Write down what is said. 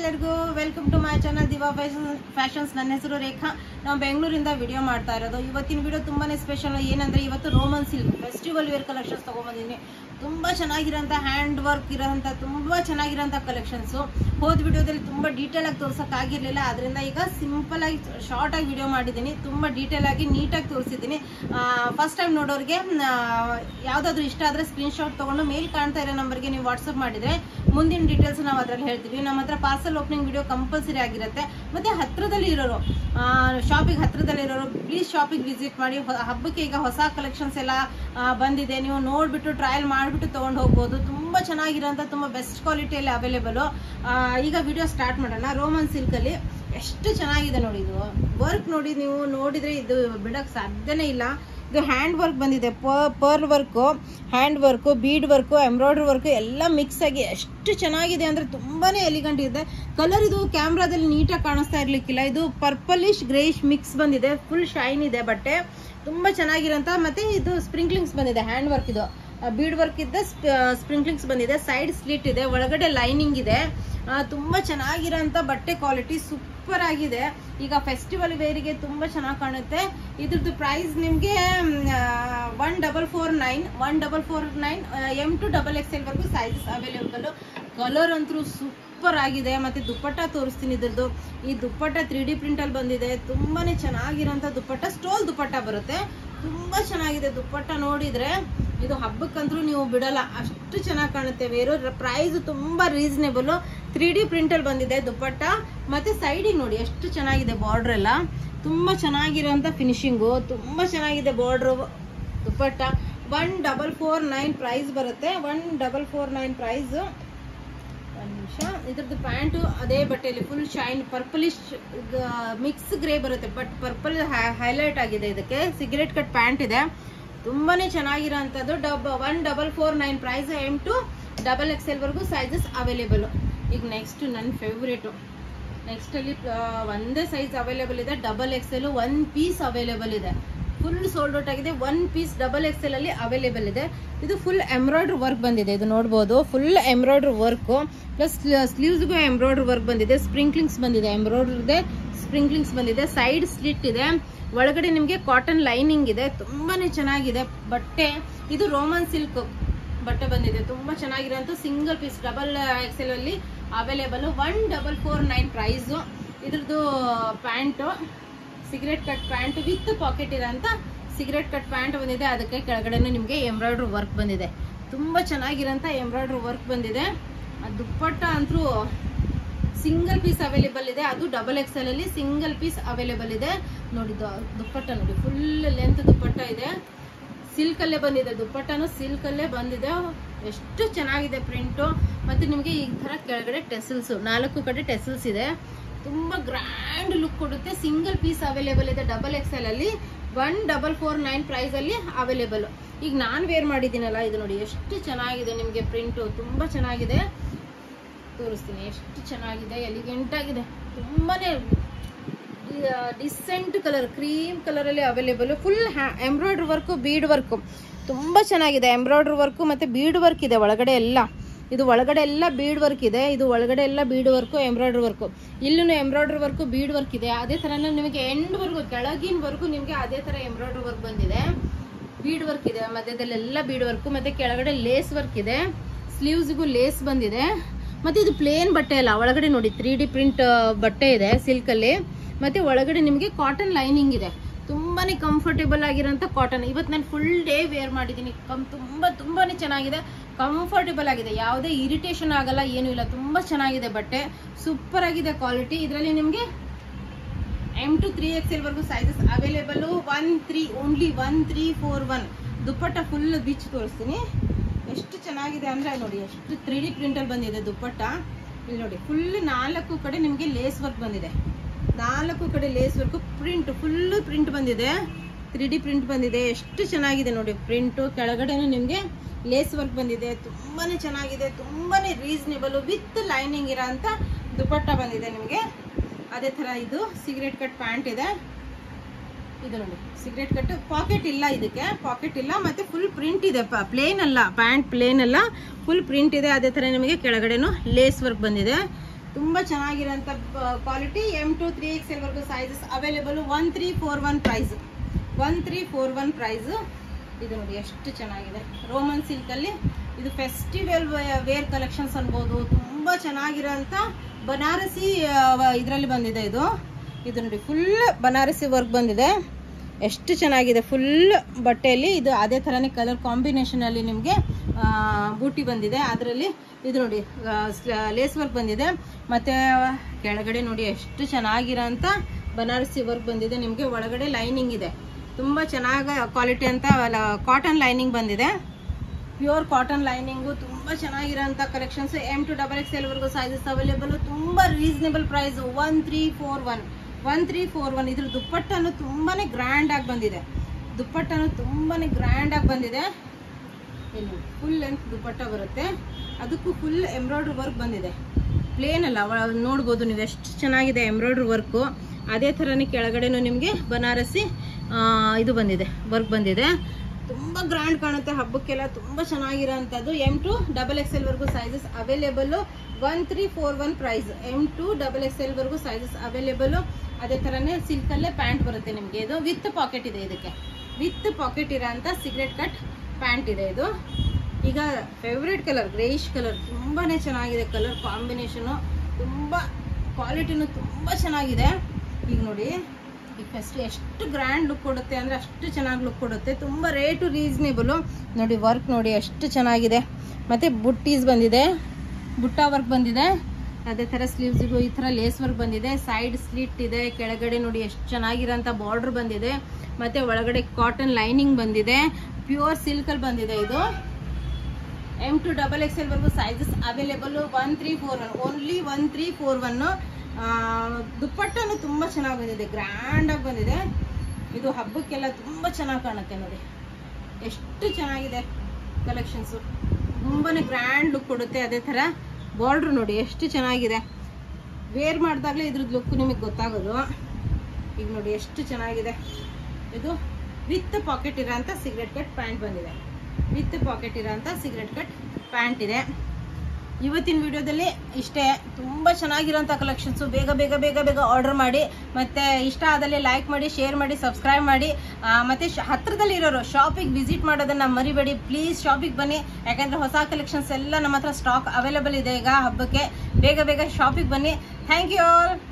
ಎಲ್ಲರಿಗೂ welcome to my channel Diva Fashion Fashions ನನ್ನ ಹೆಸರು ರೇಖಾ ನಾವು ಬೆಂಗಳೂರಿಂದ ವಿಡಿಯೋ ಮಾಡ್ತಾ ಇರೋದು ಇವತ್ತಿನ ವಿಡಿಯೋ ತುಂಬಾನೇ ಸ್ಪೆಷಲ್ ಏನಂದ್ರೆ ಇವತ್ತು Roman silk festival wear collections ತಗೊಂಬಂದಿದ್ದೀನಿ ತುಂಬಾ ಚೆನ್ನಾಗಿರೋಂಥ ಹ್ಯಾಂಡ್ ವರ್ಕ್ ಇರೋಂಥ ತುಂಬಾ ಚೆನ್ನಾಗಿರೋಂಥ ಕಲೆಕ್ಷನ್ಸು ಹೋದ ವಿಡಿಯೋದಲ್ಲಿ ತುಂಬಾ ಡೀಟೇಲ್ ಆಗಿ ತೋರ್ಸಕ್ ಆಗಿರ್ಲಿಲ್ಲ ಅದರಿಂದ ಈಗ ಸಿಂಪಲ್ ಆಗಿ ಶಾರ್ಟ್ ಆಗಿ ವಿಡಿಯೋ ಮಾಡಿದ್ದೀನಿ ತುಂಬಾ ಡೀಟೇಲ್ ಆಗಿ ನೀಟಾಗಿ ತೋರಿಸಿದ್ದೀನಿ ಫಸ್ಟ್ ಟೈಮ್ ನೋಡೋರಿಗೆ ಯಾವ್ದಾದ್ರು ಇಷ್ಟ ಆದ್ರೆ ಸ್ಕ್ರೀನ್ ಶಾಟ್ ತಗೊಂಡು ಮೇಲ್ ಕಾಣ್ತಾ ಇರೋ ನಂಬರ್ಗೆ ನೀವು ವಾಟ್ಸಪ್ ಮಾಡಿದ್ರೆ ಮುಂದಿನ ಡೀಟೇಲ್ಸ್ ನಾವು ಅದ್ರಲ್ಲಿ ಹೇಳ್ತೀವಿ ನಮ್ಮ ಹತ್ರ ಪಾರ್ಸಲ್ ಓಪನಿಂಗ್ ವಿಡಿಯೋ ಕಂಪಲ್ಸರಿ ಆಗಿರುತ್ತೆ ಮತ್ತೆ ಹತ್ರದಲ್ಲಿ ಇರೋರು ಶಾಪಿಗೆ ಹತ್ರದಲ್ಲಿ ಇರೋರು ಪ್ಲೀಸ್ ಶಾಪಿಗೆ ವಿಸಿಟ್ ಮಾಡಿ ಹೊ- ಹಬ್ಬಕ್ಕೆ ಈಗ ಹೊಸ ಕಲೆಕ್ಷನ್ಸ್ ಎಲ್ಲ ಆ, ಬಂದಿದೆ ನೀವು ನೋಡ್ಬಿಟ್ಟು ಟ್ರಯಲ್ ಮಾಡಿಬಿಟ್ಟು ತೊಗೊಂಡು ಹೋಗ್ಬೋದು ತುಂಬ ಚೆನ್ನಾಗಿರೋಂಥ ತುಂಬ ಬೆಸ್ಟ್ ಕ್ವಾಲಿಟಿಯಲ್ಲಿ ಅವೈಲೇಬಲು ಈಗ ವಿಡಿಯೋ ಸ್ಟಾರ್ಟ್ ಮಾಡೋಣ ರೋಮನ್ ಸಿಲ್ಕಲ್ಲಿ ಎಷ್ಟು ಚೆನ್ನಾಗಿದೆ ನೋಡಿ ಇದು ವರ್ಕ್ ನೋಡಿ ನೀವು ನೋಡಿದರೆ ಇದು ಬಿಡೋಕ್ಕೆ ಸಾಧ್ಯನೇ ಇಲ್ಲ ಇದು ಹ್ಯಾಂಡ್ ವರ್ಕ್ ಬಂದಿದೆ pearl work hand work bead work embroidery work ಎಲ್ಲ ಮಿಕ್ಸ್ ಆಗಿ ಎಷ್ಟು ಚೆನ್ನಾಗಿದೆ ಅಂದರೆ ತುಂಬಾ ಎಲಿಗಂಟ್ ಇದೆ ಕಲರ್ ಇದು ಕ್ಯಾಮ್ರಾದಲ್ಲಿ ನೀಟಾಗಿ ಕಾಣಿಸ್ತಾ ಇರ್ಲಿಕ್ಕಿಲ್ಲ ಇದು ಪರ್ಪಲಿಶ್ ಗ್ರೇಷ್ ಮಿಕ್ಸ್ ಬಂದಿದೆ ಫುಲ್ ಶೈನ್ ಇದೆ ಬಟ್ಟೆ ತುಂಬ ಚೆನ್ನಾಗಿರೋಂಥ ಮತ್ತು ಇದು ಸ್ಪ್ರಿಂಕ್ಲಿಂಗ್ಸ್ ಬಂದಿದೆ ಹ್ಯಾಂಡ್ ವರ್ಕ್ ಇದು ಬೀಡ್ ವರ್ಕ್ ಇದ್ದ ಸ್ಪ್ರಿಂಕ್ಲಿಂಗ್ಸ್ ಬಂದಿದೆ ಸೈಡ್ ಸ್ಲಿಟ್ ಇದೆ ಒಳಗಡೆ ಲೈನಿಂಗ್ ಇದೆ ಆ, ತುಂಬಾ ಚೆನ್ನಾಗಿರೋಂಥ ಬಟ್ಟೆ ಕ್ವಾಲಿಟಿ ಸೂಪರ್ ಆಗಿದೆ ಈಗ ಫೆಸ್ಟಿವಲ್ ವೇರಿಗೆ ತುಂಬಾ ಚೆನ್ನಾಗಿ ಕಾಣುತ್ತೆ ಇದ್ರದ್ದು ಪ್ರೈಸ್ ನಿಮಗೆ one double four nine one double four nine M two double X L ವರೆಗೂ ಸೈಜಸ್ ಅವೈಲೇಬಲ್ ಕಲರ್ ಅಂತೂ ಸೂಪರ್ ಆಗಿದೆ ಮತ್ತೆ ದುಪ್ಪಟ್ಟ ತೋರಿಸ್ತೀನಿ ಇದ್ರದ್ದು ಈ ದುಪ್ಪಟ್ಟ ತ್ರೀ ಡಿ ಪ್ರಿಂಟಲ್ಲಿ ಬಂದಿದೆ ತುಂಬಾನೇ ಚೆನ್ನಾಗಿರೋಂಥ ದುಪ್ಪಟ್ಟ ಸ್ಟೋಲ್ ದುಪ್ಪಟ್ಟ ಬರುತ್ತೆ ತುಂಬಾ ಚೆನ್ನಾಗಿದೆ ದುಪ್ಪಟ್ಟ ನೋಡಿದ್ರೆ ಇದು ಹಬ್ಬಕ್ಕಂತೂ ನೀವು ಬಿಡಲ್ಲ ಅಷ್ಟು ಚೆನ್ನಾಗಿ ಕಾಣುತ್ತೆ ಬೇರೆ ಪ್ರೈಸ್ ತುಂಬಾ ರೀಸನೇಬಲ್ ತ್ರೀ ಡಿ ಪ್ರಿಂಟಲ್ಲಿ ಬಂದಿದೆ ದುಪ್ಪಟ್ಟ ಮತ್ತೆ ಸೈಡಿಗೆ ನೋಡಿ ಎಷ್ಟು ಚೆನ್ನಾಗಿದೆ ಬಾರ್ಡರ್ ಎಲ್ಲ ತುಂಬಾ ಚೆನ್ನಾಗಿರೋಂಥ ಫಿನಿಶಿಂಗು ತುಂಬಾ ಚೆನ್ನಾಗಿದೆ border dupatta one double four nine price ಬರುತ್ತೆ one double four nine price ಒಂದು ನಿಮಿಷ ಇದ್ರದ್ದು ಪ್ಯಾಂಟು ಅದೇ ಬಟ್ಟೆಯಲ್ಲಿ full shine purplish mix grey ಬರುತ್ತೆ ಬಟ್ ಪರ್ಪಲ್ ಹೈಲೈಟ್ ಆಗಿದೆ ಇದಕ್ಕೆ ಸಿಗರೆಟ್ ಕಟ್ ಪ್ಯಾಂಟ್ ಇದೆ ತುಂಬಾನೇ ಚೆನ್ನಾಗಿರೋ ಅಂಥದ್ದು dub one double four nine price M two double X L ವರೆಗೂ ಸೈಜಸ್ ಅವೈಲೇಬಲ್ ಈಗ ನೆಕ್ಸ್ಟ್ ನನ್ನ ಫೇವ್ರೇಟು ನೆಕ್ಸ್ಟ್ ಅಲ್ಲಿ ಆ, ಒಂದೇ ಸೈಜ್ ಅವೈಲೇಬಲ್ ಇದೆ double X L one piece available ಇದೆ ಫುಲ್ ಸೋಲ್ಡ್ ಔಟ್ ಆಗಿದೆ one piece double X L ಅಲ್ಲಿ ಅವೈಲೇಬಲ್ ಇದೆ ಇದು ಫುಲ್ ಎಂಬ್ರಾಯ್ಡ್ರಿ ವರ್ಕ್ ಬಂದಿದೆ ಇದು ನೋಡ್ಬೋದು ಫುಲ್ ಎಂಬ್ರಾಯ್ಡ್ರಿ ವರ್ಕ್ ಪ್ಲಸ್ ಸ್ಲೀವ್ಸ್ಗೂ ಎಂಬ್ರಾಯ್ಡ್ರಿ ವರ್ಕ್ ಬಂದಿದೆ ಸ್ಪ್ರಿಂಕ್ಲಿಂಗ್ಸ್ ಬಂದಿದೆ ಎಂಬ್ರಾಯ್ಡ್ರಿ ಇದೆ ಸ್ಪ್ರಿಂಕ್ಲಿಂಗ್ಸ್ ಬಂದಿದೆ ಸೈಡ್ ಸ್ಲಿಟ್ ಇದೆ ಒಳಗಡೆ ನಿಮಗೆ ಕಾಟನ್ ಲೈನಿಂಗ್ ಇದೆ ತುಂಬಾನೇ ಚೆನ್ನಾಗಿದೆ ಬಟ್ಟೆ ಇದು ರೋಮನ್ ಸಿಲ್ಕ್ ಬಟ್ಟೆ ಬಂದಿದೆ ತುಂಬಾ ಚೆನ್ನಾಗಿರೋಂಥ ಸಿಂಗಲ್ ಪೀಸ್ ಡಬಲ್ ಎಕ್ಸೆಲ್ ಅಲ್ಲಿ available one double four nine price ಇದ್ರದ್ದು pant cigarette cut pant with pocket ಇರೋಂಥ ಸಿಗರೆಟ್ ಕಟ್ ಪ್ಯಾಂಟ್ ಬಂದಿದೆ ಅದಕ್ಕೆ ಕೆಳಗಡೆನೂ ನಿಮಗೆ ಎಂಬ್ರಾಯ್ಡ್ರಿ ವರ್ಕ್ ಬಂದಿದೆ ತುಂಬಾ ಚೆನ್ನಾಗಿರೋಂಥ ಎಂಬ್ರಾಯ್ಡ್ರಿ ವರ್ಕ್ ಬಂದಿದೆ ಆ ದುಪ್ಪಟ್ಟ ಅಂತೂ ಸಿಂಗಲ್ ಪೀಸ್ ಅವೈಲೇಬಲ್ ಇದೆ ಅದು ಡಬಲ್ ಎಕ್ಸೆಲ್ ಅಲ್ಲಿ ಸಿಂಗಲ್ ಪೀಸ್ ಅವೈಲೇಬಲ್ ಇದೆ ನೋಡಿ ದ- ದುಪ್ಪಟ್ಟ ನೋಡಿ ಫುಲ್ ಲೆಂತ್ ದುಪ್ಪಟ್ಟ ಇದೆ ಸಿಲ್ಕ್ ಅಲ್ಲೇ ಬಂದಿದೆ ದುಪ್ಪಟ್ಟನು ಸಿಲ್ಕ್ ಅಲ್ಲೇ ಬಂದಿದೆ ಎಷ್ಟು ಚೆನ್ನಾಗಿದೆ ಪ್ರಿಂಟು ಮತ್ತೆ ನಿಮಗೆ ಈ ತರ ಕೆಳಗಡೆ ಟೆಸಲ್ಸ್ ನಾಲ್ಕು ಕಡೆ ಟೆಸಲ್ಸ್ ಇದೆ ತುಂಬಾ ಗ್ರ್ಯಾಂಡ್ ಲುಕ್ ಕೊಡುತ್ತೆ ಸಿಂಗಲ್ ಪೀಸ್ ಅವೈಲೇಬಲ್ ಇದೆ ಡಬಲ್ ಎಕ್ಸೆಲ್ ಅಲ್ಲಿ one double four nine price ಅಲ್ಲಿ ಅವೈಲೇಬಲ್ ಈಗ ನಾನು ವೇರ್ ಮಾಡಿದ್ದೀನಲ್ಲ ಇದು ನೋಡಿ ಎಷ್ಟು ಚೆನ್ನಾಗಿದೆ ನಿಮಗೆ ಪ್ರಿಂಟು ತುಂಬಾ ಚೆನ್ನಾಗಿದೆ ತೋರಿಸ್ತೀನಿ ಎಷ್ಟು ಚೆನ್ನಾಗಿದೆ ಎಲಿಗೆಂಟ್ ಆಗಿದೆ ತುಂಬಾನೇ ಡಿಸೆಂಟ್ ಕಲರ್ ಕ್ರೀಮ್ ಕಲರ್ ಅಲ್ಲಿ available full embroidery work bead work ತುಂಬಾ ಚೆನ್ನಾಗಿದೆ ಎಂಬ್ರಾಯ್ಡ್ರಿ ವರ್ಕ್ ಮತ್ತೆ ಬೀಡ್ ವರ್ಕ್ ಇದೆ ಒಳಗಡೆ ಎಲ್ಲ ಇದು ಒಳಗಡೆ ಎಲ್ಲ ಬೀಡ್ ವರ್ಕ್ ಇದೆ ಇದು ಒಳಗಡೆ ಎಲ್ಲ ಬೀಡ್ ವರ್ಕ್ ಎಂಬ್ರಾಯ್ಡ್ರಿ ವರ್ಕ್ ಇಲ್ಲೂ ಎಂಬ್ರಾಯ್ಡ್ರಿ ವರ್ಕ್ ಬೀಡ್ ವರ್ಕ್ ಇದೆ ಅದೇ ತರನೇ ನಿಮಗೆ ಎಂಡ್ ವರ್ಗು ಕೆಳಗಿನವರೆಗೂ ನಿಮಗೆ ಅದೇ ತರ ಎಂಬ್ರಾಯ್ಡ್ರಿ ವರ್ಕ್ ಬಂದಿದೆ ಬೀಡ್ ವರ್ಕ್ ಇದೆ ಮಧ್ಯದಲ್ಲೆಲ್ಲ ಬೀಡ್ ವರ್ಕ್ ಮತ್ತೆ ಕೆಳಗಡೆ ಲೇಸ್ ವರ್ಕ್ ಇದೆ ಸ್ಲೀವ್ಸ್ಗೂ ಲೇಸ್ ಬಂದಿದೆ ಮತ್ತೆ ಇದು ಪ್ಲೇನ್ ಬಟ್ಟೆ ಅಲ್ಲ ಒಳಗಡೆ ನೋಡಿ ತ್ರೀ ಡಿ ಪ್ರಿಂಟ್ ಬಟ್ಟೆ ಇದೆ ಸಿಲ್ಕ್ ಅಲ್ಲಿ ಮತ್ತೆ ಒಳಗಡೆ ನಿಮಗೆ ಕಾಟನ್ ಲೈನಿಂಗ್ ಇದೆ ತುಂಬಾನೇ ಕಂಫರ್ಟೇಬಲ್ ಆಗಿರೋಂಥ ಕಾಟನ್ ಇವತ್ತು ನಾನು ಫುಲ್ ಡೇ ವೇರ್ ಮಾಡಿದ್ದೀನಿ ಕಮ್ ತುಂಬಾ ತುಂಬಾನೇ ಚೆನ್ನಾಗಿದೆ ಕಂಫರ್ಟೇಬಲ್ ಆಗಿದೆ ಯಾವುದೇ ಇರಿಟೇಷನ್ ಆಗಲ್ಲ ಏನೂ ಇಲ್ಲ ತುಂಬಾ ಚೆನ್ನಾಗಿದೆ ಬಟ್ಟೆ ಸೂಪರ್ ಆಗಿದೆ ಕ್ವಾಲಿಟಿ ಇದರಲ್ಲಿ ನಿಮಗೆ M two three X L ವರೆಗೂ sizes available one three only one three four one dupatta full ಬಿಚ್ ತೋರಿಸ್ತೀನಿ ಎಷ್ಟು ಚೆನ್ನಾಗಿದೆ ಅಂದ್ರೆ ನೋಡಿ ಎಷ್ಟು ತ್ರೀ ಡಿ ಪ್ರಿಂಟಲ್ಲಿ ಬಂದಿದೆ ದುಪ್ಪಟ್ಟ ಇಲ್ಲಿ ನೋಡಿ ಫುಲ್ ನಾಲ್ಕು ಕಡೆ ನಿಮಗೆ ಲೇಸ್ ವರ್ಕ್ ಬಂದಿದೆ ನಾಲ್ಕು ಕಡೆ lace work print full print ಬಂದಿದೆ ತ್ರೀ ಡಿ ಪ್ರಿಂಟ್ ಬಂದಿದೆ ಎಷ್ಟು ಚೆನ್ನಾಗಿದೆ ನೋಡಿ ಪ್ರಿಂಟು ಕೆಳಗಡೆನೂ ನಿಮಗೆ ಲೇಸ್ ವರ್ಕ್ ಬಂದಿದೆ ತುಂಬಾನೇ ಚೆನ್ನಾಗಿದೆ ತುಂಬಾನೇ ರೀಸನೇಬಲ್ ವಿತ್ ಲೈನಿಂಗ್ ಇರೋ ಅಂತ ದುಪ್ಪಟ್ಟ ಬಂದಿದೆ ನಿಮಗೆ ಅದೇ ಥರ ಇದು ಸಿಗರೇಟ್ ಕಟ್ ಪ್ಯಾಂಟ್ ಇದೆ ಇದು ನೋಡಿ ಸಿಗರೇಟ್ ಕಟ್ ಪಾಕೆಟ್ ಇಲ್ಲ ಇದಕ್ಕೆ ಪಾಕೆಟ್ ಇಲ್ಲ ಮತ್ತೆ ಫುಲ್ ಪ್ರಿಂಟ್ ಇದೆ ಪ್ಲೇನ್ ಅಲ್ಲ ಪ್ಯಾಂಟ್ ಪ್ಲೇನ್ ಅಲ್ಲ ಫುಲ್ ಪ್ರಿಂಟ್ ಇದೆ ಅದೇ ಥರ ನಿಮಗೆ ಕೆಳಗಡೆನೂ ಲೇಸ್ ವರ್ಕ್ ಬಂದಿದೆ ತುಂಬ ಚೆನ್ನಾಗಿರೋಂಥ quality M two three X ಎಲ್ವರೆಗೂ sizes available one three four one price one three four one price ಇದು ನೋಡಿ ಎಷ್ಟು ಚೆನ್ನಾಗಿದೆ ರೋಮನ್ ಸಿಲ್ಕಲ್ಲಿ ಇದು ಫೆಸ್ಟಿವಲ್ ವೇರ್ ಕಲೆಕ್ಷನ್ಸ್ ಅನ್ಬೋದು ತುಂಬ ಚೆನ್ನಾಗಿರೋಂಥ ಬನಾರಸಿ ಇದರಲ್ಲಿ ಬಂದಿದೆ ಇದು ಇದು ನೋಡಿ ಫುಲ್ ಬನಾರಸಿ ವರ್ಕ್ ಬಂದಿದೆ ಎಷ್ಟು ಚೆನ್ನಾಗಿದೆ ಫುಲ್ ಬಟ್ಟೆಯಲ್ಲಿ ಇದು ಅದೇ ಥರನೇ ಕಲರ್ ಕಾಂಬಿನೇಷನಲ್ಲಿ ನಿಮಗೆ ಬೂಟಿ ಬಂದಿದೆ ಅದರಲ್ಲಿ ಇದು ನೋಡಿ ಲೇಸ್ ವರ್ಕ್ ಬಂದಿದೆ ಮತ್ತು ಕೆಳಗಡೆ ನೋಡಿ ಎಷ್ಟು ಚೆನ್ನಾಗಿರೋಂಥ ಬನಾರಸಿ ವರ್ಕ್ ಬಂದಿದೆ ನಿಮಗೆ ಒಳಗಡೆ ಲೈನಿಂಗ್ ಇದೆ ತುಂಬ ಚೆನ್ನಾಗಿ ಕ್ವಾಲಿಟಿ ಅಂತ ಕಾಟನ್ ಲೈನಿಂಗ್ ಬಂದಿದೆ ಪ್ಯೂರ್ ಕಾಟನ್ ಲೈನಿಂಗು ತುಂಬ ಚೆನ್ನಾಗಿರೋಂಥ collections M two double X ಎಲ್ವರೆಗೂ ಸೈಜಸ್ ಅವೈಲೇಬಲ್ ತುಂಬ reasonable price one three four one one three four one ಇದ್ರ ದುಪ್ಪಟ್ಟನು ತುಂಬಾ ಗ್ರ್ಯಾಂಡಾಗಿ ಬಂದಿದೆ ದುಪ್ಪಟ್ಟನು ತುಂಬಾ ಗ್ರ್ಯಾಂಡಾಗಿ ಬಂದಿದೆ ಇಲ್ಲಿ ಫುಲ್ ಲೆಂತ್ ದುಪ್ಪಟ್ಟ ಬರುತ್ತೆ ಅದಕ್ಕೂ ಫುಲ್ ಎಂಬ್ರಾಯ್ಡ್ರಿ ವರ್ಕ್ ಬಂದಿದೆ ಪ್ಲೇನ್ ಅಲ್ಲ ಅವ- ನೋಡ್ಬೋದು ನೀವು ಎಷ್ಟು ಚೆನ್ನಾಗಿದೆ ಎಂಬ್ರಾಯ್ಡ್ರಿ ವರ್ಕು ಅದೇ ಥರನೇ ಕೆಳಗಡೆನೂ ನಿಮಗೆ ಬನಾರಸಿ ಆ, ಇದು ಬಂದಿದೆ ವರ್ಕ್ ಬಂದಿದೆ ತುಂಬ ಗ್ರ್ಯಾಂಡ್ ಕಾಣುತ್ತೆ ಹಬ್ಬಕ್ಕೆಲ್ಲ ತುಂಬ ಚೆನ್ನಾಗಿರೋಂಥದ್ದು ಎಮ್ ಟು ಡಬಲ್ ಎಕ್ಸ್ ಎಲ್ವರೆಗೂ sizes available one three four one price M two double X ಎಲ್ವರೆಗೂ ಸೈಜಸ್ ಅವೈಲೇಬಲ್ಲು ಅದೇ ಥರನೇ ಸಿಲ್ಕಲ್ಲೇ ಪ್ಯಾಂಟ್ ಬರುತ್ತೆ ನಿಮಗೆ ಇದು ವಿತ್ ಪಾಕೆಟ್ ಇದೆ ಇದಕ್ಕೆ ವಿತ್ ಪಾಕೆಟ್ ಇರೋಂಥ ಸಿಗರೆಟ್ ಕಟ್ ಪ್ಯಾಂಟ್ ಇದೆ ಇದು ಈಗ ಫೇವ್ರೆಟ್ ಕಲರ್ ಗ್ರೇಯಿಶ್ ಕಲರ್ ತುಂಬಾ ಚೆನ್ನಾಗಿದೆ ಕಲರ್ ಕಾಂಬಿನೇಷನು ತುಂಬ ಕ್ವಾಲಿಟಿನೂ ತುಂಬ ಚೆನ್ನಾಗಿದೆ ಈಗ ನೋಡಿ ಈ ಫಸ್ಟ್ ಎಷ್ಟು ಗ್ರ್ಯಾಂಡ್ ಲುಕ್ ಕೊಡುತ್ತೆ ಅಂದರೆ ಅಷ್ಟು ಚೆನ್ನಾಗಿ ಲುಕ್ ಕೊಡುತ್ತೆ ತುಂಬ ರೇಟು ರೀಸ್ನೇಬಲು ನೋಡಿ ವರ್ಕ್ ನೋಡಿ ಎಷ್ಟು ಚೆನ್ನಾಗಿದೆ ಮತ್ತು ಬುಟ್ಟೀಸ್ ಬಂದಿದೆ ಬುಟ್ಟ ವರ್ಕ್ ಬಂದಿದೆ ಅದೇ ಥರ ಸ್ಲೀವ್ಸಿಗೂ ಈ ಥರ ಲೇಸ್ ವರ್ಕ್ ಬಂದಿದೆ ಸೈಡ್ ಸ್ಲಿಟ್ ಇದೆ ಕೆಳಗಡೆ ನೋಡಿ ಎಷ್ಟು ಚೆನ್ನಾಗಿರೋಂಥ ಬಾರ್ಡ್ರ್ ಬಂದಿದೆ ಮತ್ತು ಒಳಗಡೆ ಕಾಟನ್ ಲೈನಿಂಗ್ ಬಂದಿದೆ ಪ್ಯೂರ್ ಸಿಲ್ಕಲ್ಲಿ ಬಂದಿದೆ ಇದು ಎಮ್ ಟು ಡಬಲ್ ಎಕ್ಸ್ ಎಲ್ವರೆಗೂ sizes available one three four one only one three four one ದುಪ್ಪಟ್ಟನು ತುಂಬ ಚೆನ್ನಾಗಿ ಬಂದಿದೆ ಗ್ರ್ಯಾಂಡಾಗಿ ಬಂದಿದೆ ಇದು ಹಬ್ಬಕ್ಕೆಲ್ಲ ತುಂಬ ಚೆನ್ನಾಗಿ ಕಾಣುತ್ತೆ ನೋಡಿ ಎಷ್ಟು ಚೆನ್ನಾಗಿದೆ ಕಲೆಕ್ಷನ್ಸು ತುಂಬಾ ಗ್ರ್ಯಾಂಡ್ ಲುಕ್ ಕೊಡುತ್ತೆ ಅದೇ ಥರ ಬಾರ್ಡ್ರ್ ನೋಡಿ ಎಷ್ಟು ಚೆನ್ನಾಗಿದೆ ವೇರ್ ಮಾಡಿದಾಗಲೇ ಇದ್ರದ್ದು ಲುಕ್ ನಿಮಗೆ ಗೊತ್ತಾಗೋದು ಈಗ ನೋಡಿ ಎಷ್ಟು ಚೆನ್ನಾಗಿದೆ ಇದು ವಿತ್ ಪಾಕೆಟ್ ಇರೋಂಥ ಸಿಗರೆಟ್ ಕಟ್ ಪ್ಯಾಂಟ್ ಬಂದಿದೆ ವಿತ್ ಪಾಕೆಟ್ ಇರೋಂಥ ಸಿಗರೆಟ್ ಕಟ್ ಪ್ಯಾಂಟ್ ಇದೆ ಇವತ್ತಿನ ವಿಡಿಯೋದಲ್ಲಿ ಇಷ್ಟೇ ತುಂಬ ಚೆನ್ನಾಗಿರೋಂಥ ಕಲೆಕ್ಷನ್ಸು ಬೇಗ ಬೇಗ ಬೇಗ ಬೇಗ ಆರ್ಡರ್ ಮಾಡಿ ಮತ್ತು ಇಷ್ಟ ಆದಲ್ಲಿ ಲೈಕ್ ಮಾಡಿ ಶೇರ್ ಮಾಡಿ ಸಬ್ಸ್ಕ್ರೈಬ್ ಮಾಡಿ ಆ, ಮತ್ತೆ ಶ ಹತ್ರದಲ್ಲಿ ಇರೋರು ಶಾಪಿಗೆ ವಿಸಿಟ್ ಮಾಡೋದನ್ನು ಮರಿಬೇಡಿ ಪ್ಲೀಸ್ ಶಾಪಿಗೆ ಬನ್ನಿ ಯಾಕಂದರೆ ಹೊಸ ಕಲೆಕ್ಷನ್ಸ್ ಎಲ್ಲ ನಮ್ಮ ಹತ್ರ ಸ್ಟಾಕ್ ಅವೈಲೇಬಲ್ ಇದೆ ಈಗ ಹಬ್ಬಕ್ಕೆ ಬೇಗ ಬೇಗ ಶಾಪಿಗೆ ಬನ್ನಿ ಥ್ಯಾಂಕ್ ಯು ಆಲ್